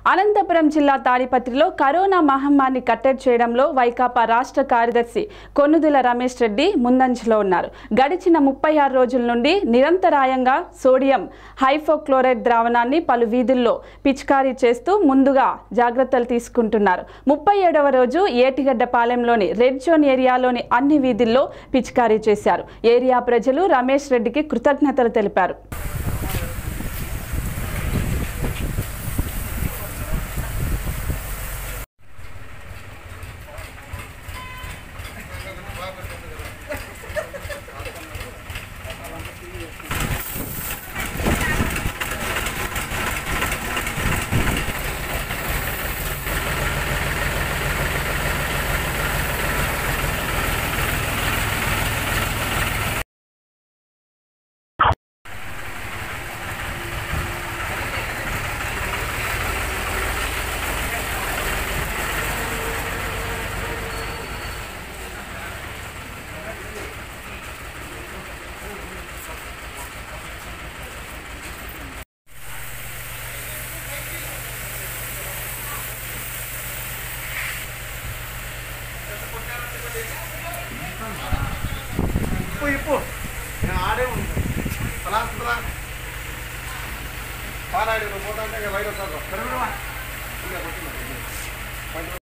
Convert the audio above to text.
అనంతపురం జిల్లా తాడిపత్రిలో కరోనా మహమ్మారిని కట్టడి చేయడంలో వైకాపా రాష్ట్ర కార్యదర్శి కొన్నుదుల రమేష్ రెడ్డి ముందంజలో ఉన్నారు గడిచిన ముప్పై ఆరు రోజుల నుండి నిరంతరాయంగా సోడియం హైపోక్లోరైడ్ ద్రావణాన్ని పలు వీధుల్లో పిచికారీ చేస్తూ ముందుగా జాగ్రత్తలు తీసుకుంటున్నారు ముప్పై ఏడవ రోజు ఏటిగడ్డపాలెంలోని రెడ్ జోన్ ఏరియాలోని అన్ని వీధుల్లో పిచికారీ చేశారు ఏరియా ప్రజలు రమేష్ రెడ్డికి కృతజ్ఞతలు తెలిపారు ఇప్పు ఇప్పు నేను ఆడే ఉంటాను అలా వస్తుందా పాలాడి నువ్వు పోతా అంటే వైరస్ ఇంకా కొట్టిందా